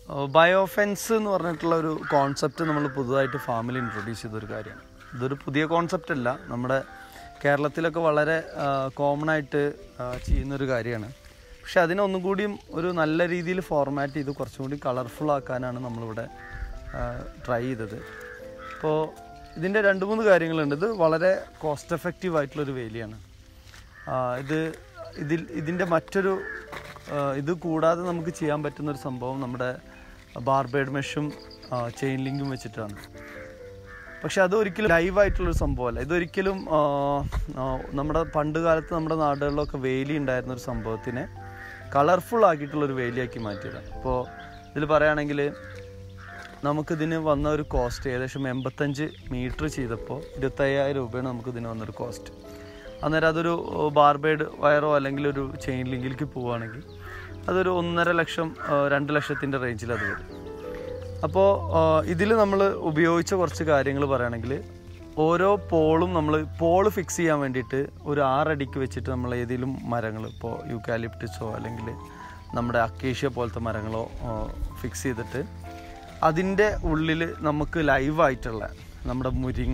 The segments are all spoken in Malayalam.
ബയോഫെൻസ് എന്ന് പറഞ്ഞിട്ടുള്ള ഒരു കോൺസെപ്റ്റ് നമ്മൾ പുതുതായിട്ട് ഫാമിൽ ഇൻട്രൊഡ്യൂസ് ചെയ്തൊരു കാര്യമാണ് ഇതൊരു പുതിയ കോൺസെപ്റ്റ് അല്ല നമ്മുടെ കേരളത്തിലൊക്കെ വളരെ കോമൺ ആയിട്ട് ആ, ചെയ്യുന്നൊരു കാര്യമാണ് പക്ഷെ അതിനെ ഒന്നും കൂടിയും ഒരു നല്ല രീതിയിൽ ഫോർമാറ്റ് ചെയ്ത് കുറച്ചും കൂടി കളർഫുൾ ആക്കാനാണ് നമ്മളിവിടെ ട്രൈ ചെയ്തത് അപ്പോൾ ഇതിൻ്റെ രണ്ട് മൂന്ന് കാര്യങ്ങളുണ്ട് ഇത് വളരെ കോസ്റ്റ് എഫക്റ്റീവ് ആയിട്ടുള്ളൊരു വേലിയാണ് ആ, ഇത് ഇതിൽ ഇതിൻ്റെ മറ്റൊരു ആ, ഇത് കൂടാതെ നമുക്ക് ചെയ്യാൻ പറ്റുന്ന ഒരു സംഭവം നമ്മുടെ ബാർബേഡ് മെഷും ചെയിൻ ലിങ്കും വെച്ചിട്ടാണ് പക്ഷെ അത് ഒരിക്കലും ലൈവ് ആയിട്ടുള്ളൊരു സംഭവമല്ല ഇതൊരിക്കലും ആ, ആ, നമ്മുടെ പണ്ട് കാലത്ത് നമ്മുടെ നാടുകളിലൊക്കെ വേലി ഉണ്ടായിരുന്ന ഒരു സംഭവത്തിനെ കളർഫുൾ ആക്കിയിട്ടുള്ളൊരു വേലിയാക്കി മാറ്റിയതാണ് ഇപ്പോൾ ഇതിൽ പറയുകയാണെങ്കിൽ നമുക്കിതിന് വന്ന ഒരു കോസ്റ്റ് ഏകദേശം എൺപത്തഞ്ച് മീറ്റർ ചെയ്തപ്പോൾ ഇരുപത്തയ്യായിരം രൂപയാണ് നമുക്കിതിന് വന്നൊരു കോസ്റ്റ് അന്നേരം അതൊരു ബാർബേഡ് വയറോ അല്ലെങ്കിൽ ഒരു ചെയിൻ ലിങ്കിലേക്ക് പോവുകയാണെങ്കിൽ അതൊരു ഒന്നര ലക്ഷം ആ, രണ്ട് ലക്ഷത്തിൻ്റെ റേഞ്ചിൽ അത് വരും അപ്പോൾ ഇതിൽ നമ്മൾ ഉപയോഗിച്ച കുറച്ച് കാര്യങ്ങൾ പറയുകയാണെങ്കിൽ ഓരോ പോളും നമ്മൾ പോള് ഫിക്സ് ചെയ്യാൻ വേണ്ടിയിട്ട് ഒരു ആറടിക്ക് വെച്ചിട്ട് നമ്മൾ ഏതെങ്കിലും മരങ്ങൾ ഇപ്പോൾ യൂക്കാലിപ്റ്റിസോ അല്ലെങ്കിൽ നമ്മുടെ അക്കേഷ്യ പോലത്തെ മരങ്ങളോ ഫിക്സ് ചെയ്തിട്ട് അതിൻ്റെ ഉള്ളിൽ നമുക്ക് ലൈവായിട്ടുള്ള നമ്മുടെ മുരിങ്ങ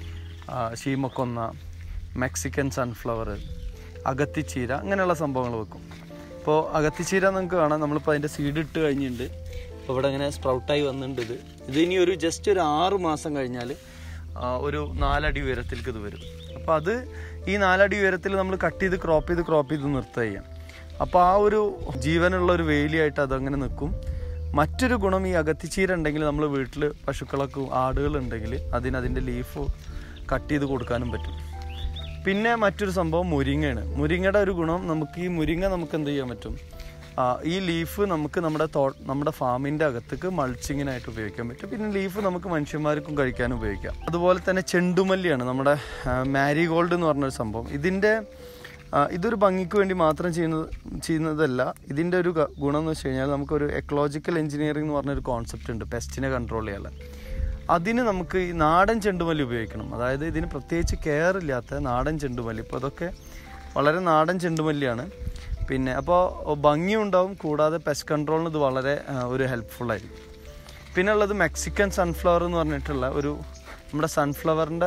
ആ, ശീമക്കൊന്ന മെക്സിക്കൻ സൺഫ്ലവർ അകത്തിച്ചീര അങ്ങനെയുള്ള സംഭവങ്ങൾ വെക്കും ഇപ്പോൾ അകത്തിച്ചീര നിങ്ങൾക്ക് കാണാം നമ്മളിപ്പോൾ അതിൻ്റെ സീഡ് ഇട്ട് കഴിഞ്ഞിട്ടുണ്ട് ഇപ്പോൾ ഇവിടെ ഇങ്ങനെ സ്പ്രൗട്ടായി വന്നിട്ടുണ്ട് ഇത് ഇത് ഇനി ഒരു ജസ്റ്റ് ഒരു ആറ് മാസം കഴിഞ്ഞാൽ ആ, ഒരു നാലടി ഉയരത്തിലേക്ക് ഇത് വരും അപ്പോൾ അത് ഈ നാലടി ഉയരത്തിൽ നമ്മൾ കട്ട് ചെയ്ത് ക്രോപ്പ് ചെയ്ത് ക്രോപ്പ് ചെയ്ത് നിർത്തുക ചെയ്യാം അപ്പോൾ ആ ഒരു ജീവനുള്ള ഒരു വേലിയായിട്ട് അതങ്ങനെ നിൽക്കും മറ്റൊരു ഗുണം ഈ അകത്തിച്ചീര ഉണ്ടെങ്കിൽ നമ്മൾ വീട്ടിൽ പശുക്കളൊക്കെ ആടുകളുണ്ടെങ്കിൽ അതിന് അതിൻ്റെ ലീഫ് കട്ട് ചെയ്ത് കൊടുക്കാനും പറ്റും പിന്നെ മറ്റൊരു സംഭവം മുരിങ്ങയാണ് മുരിങ്ങയുടെ ഒരു ഗുണം നമുക്ക് ഈ മുരിങ്ങ നമുക്ക് എന്ത് ചെയ്യാൻ പറ്റും ആ, ഈ ലീഫ് നമുക്ക് നമ്മുടെ തോ നമ്മുടെ ഫാമിൻ്റെ അകത്തേക്ക് മൾച്ചിങ്ങിനായിട്ട് ഉപയോഗിക്കാൻ പറ്റും പിന്നെ ലീഫ് നമുക്ക് മനുഷ്യന്മാർക്കും കഴിക്കാൻ ഉപയോഗിക്കാം അതുപോലെ തന്നെ ചെണ്ടുമല്ലിയാണ് നമ്മുടെ മാരി ഗോൾഡ് എന്ന് പറഞ്ഞൊരു സംഭവം ഇതിൻ്റെ ആ, ഇതൊരു ഭംഗിക്ക് വേണ്ടി മാത്രം ചെയ്യുന്നത് ചെയ്യുന്നതല്ല ഇതിൻ്റെ ഒരു ഗ- ഗുണം എന്ന് വെച്ച് കഴിഞ്ഞാൽ നമുക്കൊരു എക്കോളജിക്കൽ എഞ്ചിനീയറിംഗ് എന്ന് പറഞ്ഞൊരു കോൺസെപ്റ്റ് ഉണ്ട് പെസ്റ്റിനെ കൺട്രോൾ ചെയ്യാൻ അതിന് നമുക്ക് ഈ നാടൻ ചെണ്ടുമല്ലി ഉപയോഗിക്കണം അതായത് ഇതിന് പ്രത്യേകിച്ച് കെയർ ഇല്ലാത്ത നാടൻ ചെണ്ടുമല്ലി ഇപ്പോൾ അതൊക്കെ വളരെ നാടൻ ചെണ്ടുമല്ലിയാണ് പിന്നെ അപ്പോൾ ഭംഗിയും ഉണ്ടാവും കൂടാതെ പെസ്റ്റ് കൺട്രോളിന് ഇത് വളരെ ആ, ഒരു ഹെൽപ്ഫുൾ ആയിരിക്കും പിന്നെ ഉള്ളത് മെക്സിക്കൻ സൺഫ്ലവർ എന്ന് പറഞ്ഞിട്ടുള്ള ഒരു നമ്മുടെ സൺഫ്ലവറിൻ്റെ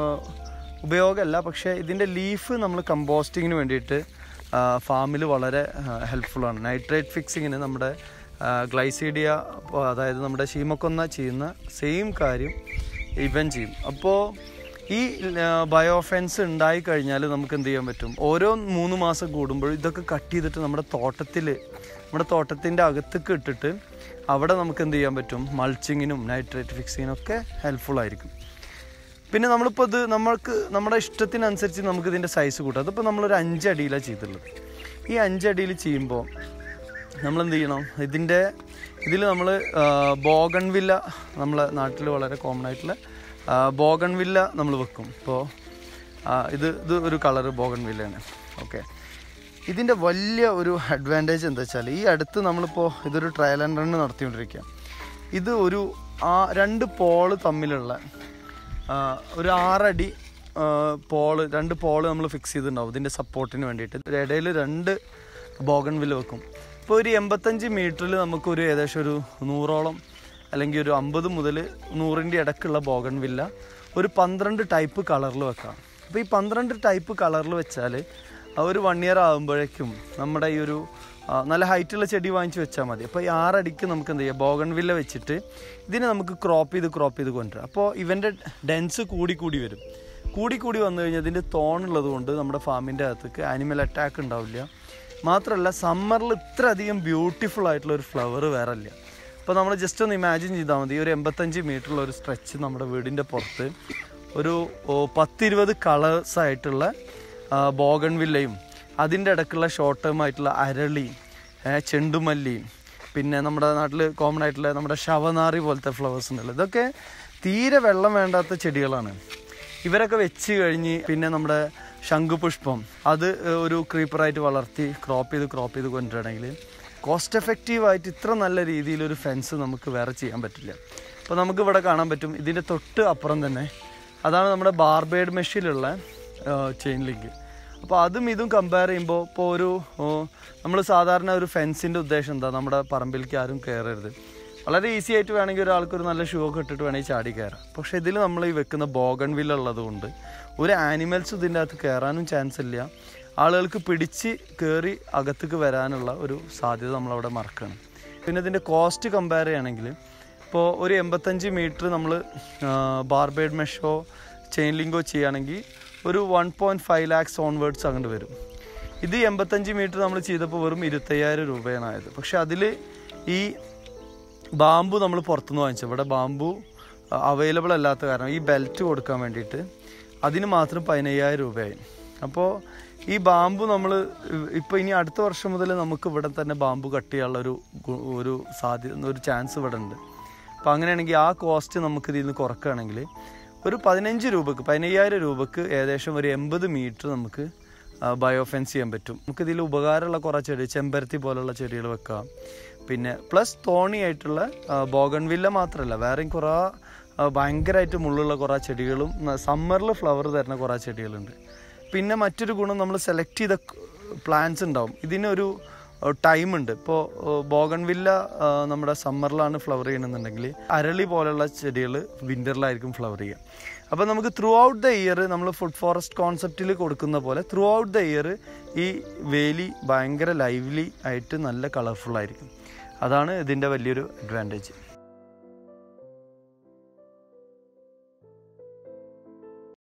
ഉപയോഗമല്ല പക്ഷേ ഇതിൻ്റെ ലീഫ് നമ്മൾ കമ്പോസ്റ്റിങ്ങിന് വേണ്ടിയിട്ട് ഫാമിൽ വളരെ ഹെൽപ്ഫുള്ളാണ് നൈട്രേറ്റ് ഫിക്സിങ്ങിന് നമ്മുടെ ഗ്ലൈസീഡിയ അതായത് നമ്മുടെ ശീമക്കൊന്ന ചെയ്യുന്ന സെയിം കാര്യം ഇവൻ ചെയ്യും അപ്പോൾ ഈ ബയോഫെൻസ് ഉണ്ടായി കഴിഞ്ഞാൽ നമുക്ക് എന്ത് ചെയ്യാൻ പറ്റും ഓരോ മൂന്ന് മാസം കൂടുമ്പോൾ ഇതൊക്കെ കട്ട് ചെയ്തിട്ട് നമ്മുടെ തോട്ടത്തിൽ നമ്മുടെ തോട്ടത്തിൻ്റെ അകത്തേക്ക് ഇട്ടിട്ട് അവിടെ നമുക്ക് എന്ത് ചെയ്യാൻ പറ്റും മൾച്ചിങ്ങിനും നൈട്രേറ്റ് ഫിക്സിങ്ങിനും ഒക്കെ ഹെൽപ്ഫുൾ ആയിരിക്കും പിന്നെ നമ്മളിപ്പോൾ ഇത് നമ്മൾക്ക് നമ്മുടെ ഇഷ്ടത്തിനനുസരിച്ച് നമുക്ക് ഇതിൻ്റെ സൈസ് കൂട്ടാം അതിപ്പോൾ നമ്മളൊരു അഞ്ചടിയിലാണ് ചെയ്തിട്ടുള്ളത് ഈ അഞ്ചടിയിൽ ചെയ്യുമ്പോൾ നമ്മൾ എന്ത് ചെയ്യണം ഇതിൻ്റെ ഇതിൽ നമ്മൾ ബോഗൺവില്ല നമ്മളെ നാട്ടിൽ വളരെ കോമൺ ആയിട്ടുള്ള ബോഗൺവില്ല നമ്മൾ വെക്കും ഇപ്പോൾ ഇത് ഇത് ഒരു കളറ് ബോഗൺവില്ലയാണ് ഓക്കെ ഇതിൻ്റെ വലിയ ഒരു അഡ്വാൻറ്റേജ് എന്താ വെച്ചാൽ ഈ അടുത്ത് നമ്മളിപ്പോൾ ഇതൊരു ട്രയൽ ആൻഡ് റണ്ണ് നടത്തിക്കൊണ്ടിരിക്കുക ഇത് ഒരു ആ രണ്ട് പോള് തമ്മിലുള്ള ആ, ഒരു ആറടി ആ, പോള് രണ്ട് പോള് നമ്മൾ ഫിക്സ് ചെയ്തിട്ടുണ്ടാവും ഇതിൻ്റെ സപ്പോർട്ടിന് വേണ്ടിയിട്ട് ഇടയിൽ രണ്ട് ബോഗൺ വില്ല വെക്കും ഇപ്പോൾ ഒരു എൺപത്തഞ്ച് മീറ്ററിൽ നമുക്കൊരു ഏകദേശം ഒരു നൂറോളം അല്ലെങ്കിൽ ഒരു അമ്പത് മുതൽ നൂറിൻ്റെ ഇടയ്ക്കുള്ള ബോഗൺ വില്ല ഒരു പന്ത്രണ്ട് ടൈപ്പ് കളറിൽ വെക്കാം അപ്പോൾ ഈ പന്ത്രണ്ട് ടൈപ്പ് കളറിൽ വെച്ചാൽ ആ ഒരു വൺ ഇയർ ആകുമ്പോഴേക്കും നമ്മുടെ ഈ ഒരു ആ, നല്ല ഹൈറ്റുള്ള ചെടി വാങ്ങിച്ച് വെച്ചാൽ മതി അപ്പോൾ ഈ ആറടിക്ക് നമുക്ക് എന്ത് ചെയ്യാം ബോഗൺ വില്ല വെച്ചിട്ട് ഇതിനെ നമുക്ക് ക്രോപ്പ് ചെയ്ത് ക്രോപ്പ് ചെയ്ത് കൊണ്ടുവരാം അപ്പോൾ ഇവൻ്റെ ഡെൻസ് കൂടി കൂടി വരും കൂടി കൂടി വന്നു കഴിഞ്ഞാൽ ഇതിൻ്റെ തോണുള്ളത് കൊണ്ട് നമ്മുടെ ഫാമിൻ്റെ അകത്തേക്ക് ആനിമൽ അറ്റാക്ക് ഉണ്ടാവില്ല മാത്രമല്ല സമ്മറിൽ ഇത്ര അധികം ബ്യൂട്ടിഫുൾ ആയിട്ടുള്ള ഒരു ഫ്ലവർ വേറെ ഇല്ല അപ്പോൾ നമ്മൾ ജസ്റ്റ് ഒന്ന് ഇമാജിൻ ചെയ്താൽ മതി ഒരു എൺപത്തഞ്ച് മീറ്ററുള്ള ഒരു സ്ട്രെച്ച് നമ്മുടെ വീടിൻ്റെ പുറത്ത് ഒരു ഓ, പത്തിരുപത് കളേഴ്സ് ആയിട്ടുള്ള ബോഗൺ വില്ലയും അതിൻ്റെ ഇടയ്ക്കുള്ള ഷോർട്ട് ടേം ആയിട്ടുള്ള അരളി ഏ, ചെണ്ടുമല്ലി പിന്നെ നമ്മുടെ നാട്ടിൽ കോമൺ ആയിട്ടുള്ള നമ്മുടെ ശവനാറി പോലത്തെ ഫ്ലവേഴ്സ് ഉണ്ടല്ലോ ഇതൊക്കെ തീരെ വെള്ളം വേണ്ടാത്ത ചെടികളാണ് ഇവരൊക്കെ വെച്ച് കഴിഞ്ഞ് പിന്നെ നമ്മുടെ ശംഖുപുഷ്പം അത് ഒരു ക്രീപ്പറായിട്ട് വളർത്തി ക്രോപ്പ് ചെയ്ത് ക്രോപ്പ് ചെയ്ത് കൊണ്ടുവരണമെങ്കിൽ കോസ്റ്റ് എഫക്റ്റീവായിട്ട് ഇത്ര നല്ല രീതിയിൽ ഒരു ഫെൻസ് നമുക്ക് വേറെ ചെയ്യാൻ പറ്റില്ല അപ്പോൾ നമുക്ക് ഇവിടെ കാണാൻ പറ്റും ഇതിൻ്റെ തൊട്ട് അപ്പുറം തന്നെ അതാണ് നമ്മുടെ ബാർബേഡ് മെഷീലുള്ള ചെയിൻ ലിങ്ക് അപ്പോൾ അതും ഇതും കമ്പയർ ചെയ്യുമ്പോൾ ഇപ്പോൾ ഒരു നമ്മൾ സാധാരണ ഒരു ഫെൻസിൻ്റെ ഉദ്ദേശം എന്താ നമ്മുടെ പറമ്പിലേക്ക് ആരും കയറരുത് വളരെ ഈസി ആയിട്ട് വേണമെങ്കിൽ ഒരാൾക്ക് ഒരു നല്ല ഷൂ ഒക്കെ ഇട്ടിട്ട് വേണമെങ്കിൽ ചാടി കയറാം പക്ഷേ ഇതിൽ നമ്മൾ ഈ വെക്കുന്ന ബോഗൺ വില്ല ഉള്ളത് കൊണ്ട് ഒരു ആനിമൽസ് ഇതിൻ്റെ അകത്ത് കയറാനും ചാൻസ് ഇല്ല ആളുകൾക്ക് പിടിച്ച് കയറി അകത്തേക്ക് വരാനുള്ള ഒരു സാധ്യത നമ്മളവിടെ മറക്കണം പിന്നെ ഇതിൻ്റെ കോസ്റ്റ് കമ്പയർ ചെയ്യുകയാണെങ്കിൽ ഇപ്പോൾ ഒരു എൺപത്തഞ്ച് മീറ്റർ നമ്മൾ ബാർബേഡ് മെഷോ ചെയിൻ ലിങ്കോ ചെയ്യുകയാണെങ്കിൽ ഒരു one point five lakhs onwards അങ്ങോട്ട് വരും ഇത് എൺപത്തഞ്ച് മീറ്റർ നമ്മൾ ചെയ്തപ്പോൾ വെറും ഇരുപത്തയ്യായിരം രൂപയാണ് ആയത് പക്ഷെ അതിൽ ഈ ബാമ്പു നമ്മൾ പുറത്തുനിന്ന് വാങ്ങിച്ചു ഇവിടെ ബാമ്പു അവൈലബിൾ അല്ലാത്ത കാരണം ഈ ബെൽറ്റ് കൊടുക്കാൻ വേണ്ടിയിട്ട് അതിന് മാത്രം പതിനയ്യായിരം രൂപയായി അപ്പോൾ ഈ ബാമ്പു നമ്മൾ ഇപ്പോൾ ഇനി അടുത്ത വർഷം മുതൽ നമുക്ക് ഇവിടെ തന്നെ ബാമ്പു കട്ട് ചെയ്യാനുള്ള ഒരു ഗു- ഒരു സാധ്യത ഒരു ചാൻസ് ഇവിടെ ഉണ്ട് അപ്പോൾ അങ്ങനെയാണെങ്കിൽ ആ കോസ്റ്റ് നമുക്ക് ഇതിൽ നിന്ന് കുറക്കുകയാണെങ്കിൽ ഒരു പതിനഞ്ച് രൂപക്ക് പതിനയ്യായിരം രൂപക്ക് ഏകദേശം ഒരു എൺപത് മീറ്റർ നമുക്ക് ബയോഫെൻസ് ചെയ്യാൻ പറ്റും നമുക്ക് ഇതിൽ ഉപകാരമുള്ള കുറേ ചെടി ചെമ്പരത്തി പോലുള്ള ചെടികൾ വെക്കാം പിന്നെ പ്ലസ് തോണിയായിട്ടുള്ള ബോഗൺവില്ല മാത്രമല്ല വേറെയും കുറേ ആ, ഭയങ്കരമായിട്ട് മുള്ളുള്ള കുറേ ചെടികളും സമ്മറിൽ ഫ്ലവർ തരുന്ന കുറേ ചെടികളുണ്ട് പിന്നെ മറ്റൊരു ഗുണം നമ്മൾ സെലക്ട് ചെയ്ത പ്ലാന്റ്സ് ഉണ്ടാവും ഇതിനൊരു ടൈം ഉണ്ട് ഇപ്പോൾ ബോഗൺവില്ല നമ്മുടെ സമ്മറിലാണ് ഫ്ലവർ ചെയ്യണമെന്നുണ്ടെങ്കിൽ അരളി പോലുള്ള ചെടികൾ വിൻ്ററിലായിരിക്കും ഫ്ലവർ ചെയ്യുക അപ്പോൾ നമുക്ക് ത്രൂ ഔട്ട് ദ ഇയർ നമ്മൾ ഫുഡ് ഫോറസ്റ്റ് കോൺസെപ്റ്റിൽ കൊടുക്കുന്ന പോലെ ത്രൂ ഔട്ട് ദ ഇയർ ഈ വേലി ഭയങ്കര ലൈവ്ലി ആയിട്ട് നല്ല കളർഫുൾ ആയിരിക്കും അതാണ് ഇതിൻ്റെ വലിയൊരു അഡ്വാൻറ്റേജ്